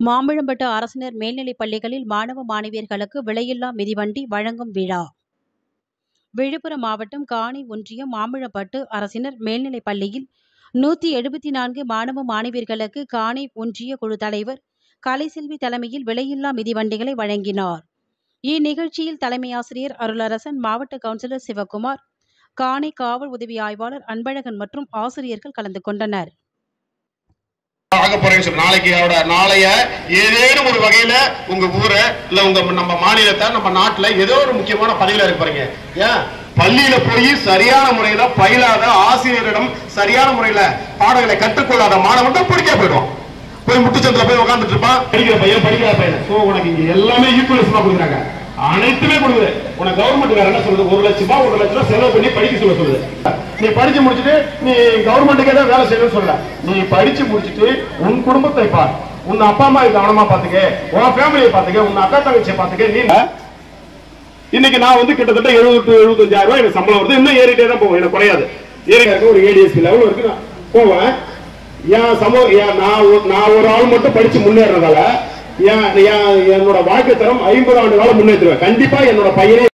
மாம்பழம்பட்டு அரசினர் மேல்நிலைப் பள்ளிகளில் மாணவ மாணவியர்களுக்கு விலையில்லா மிதிவண்டி வழங்கும் விழா விழுப்புரம் மாவட்டம் காணி ஒன்றியம் மாம்பழம்பட்டு அரசினர் மேல்நிலைப் பள்ளியில் நூற்றி எழுபத்தி நான்கு மாணவ மாணவியர்களுக்கு காணி ஒன்றிய குழு தலைவர் கலைசெல்வி தலைமையில் விலையில்லா மிதிவண்டிகளை வழங்கினார் இந்நிகழ்ச்சியில் தலைமை ஆசிரியர் அருளரசன் மாவட்ட கவுன்சிலர் சிவகுமார் காணி காவல் உதவி ஆய்வாளர் அன்பழகன் மற்றும் ஆசிரியர்கள் கலந்து கொண்டனர் ஆக போறேன்னு சொல்லி நாளைக்கு அவட நாளைய ஏதேனும் ஒரு வகையில உங்க ஊரை இல்ல உங்க நம்ம மாநிலத்தை நம்ம நாட்டுல ஏதோ ஒரு முக்கியமான பதவியில இருக்க போறீங்க ஏன் பள்ளியில போய் சரியான முறையில பயிலாத ஆசிரியரிடம் சரியான முறையில பாடங்களை கற்றுக்கொள்ளாத மாணவன் தான் பிடிக்க போயிடும் போய் முட்டுச்சந்தில போய் உட்கார்ந்துட்டு இருப்பான் படிக்கிற பையன் படிக்கிற பையன் சோ உனக்கு இங்க எல்லாமே ஈக்குவலிசமா கொடுக்குறாங்க அனைத்துமே கொடுக்குது உனக்கு கவர்மெண்ட் வேற என்ன சொல்லுது ஒரு லட்சமா ஒரு லட்சம் ரூபாய் செலவு பண்ணி படிக்க சொல்ல சொல்லுது நீ படிச்சு முடிச்சுட்டு நீ கவர்மெண்ட்டுக்கே தான் வேலை செய்யணும்னு சொல்ல நீ படிச்சு முடிச்சுட்டு உன் குடும்பத்தை பார் உன் அப்பா அம்மா கவனமா பாத்துக்க உன் ஃபேமிலியை பாத்துக்க உன் அக்கா தங்கச்சியை பாத்துக்க நீ இன்னைக்கு நான் வந்து கிட்டத்தட்ட எழுபத்தி எழுபத்தஞ்சாயிரம் ரூபாய் எனக்கு சம்பளம் வருது இன்னும் ஏறிட்டே தான் போகும் எனக்கு குறையாது ஏறிட்டே இருக்க ஒரு ஏடிஎஸ்பி லெவல் வரைக்கும் நான் போவேன் என் சமூக என் நான் ஒரு- நான் ஒரு ஆள் மட்டும் படிச்சு முன்னேறதால என் என் என்னோட வாழ்க்கை தரம் ஐம்பது ஆண்டு காலம் முன்னேற்றுவேன் கண்டிப்பா என்னோட பையனே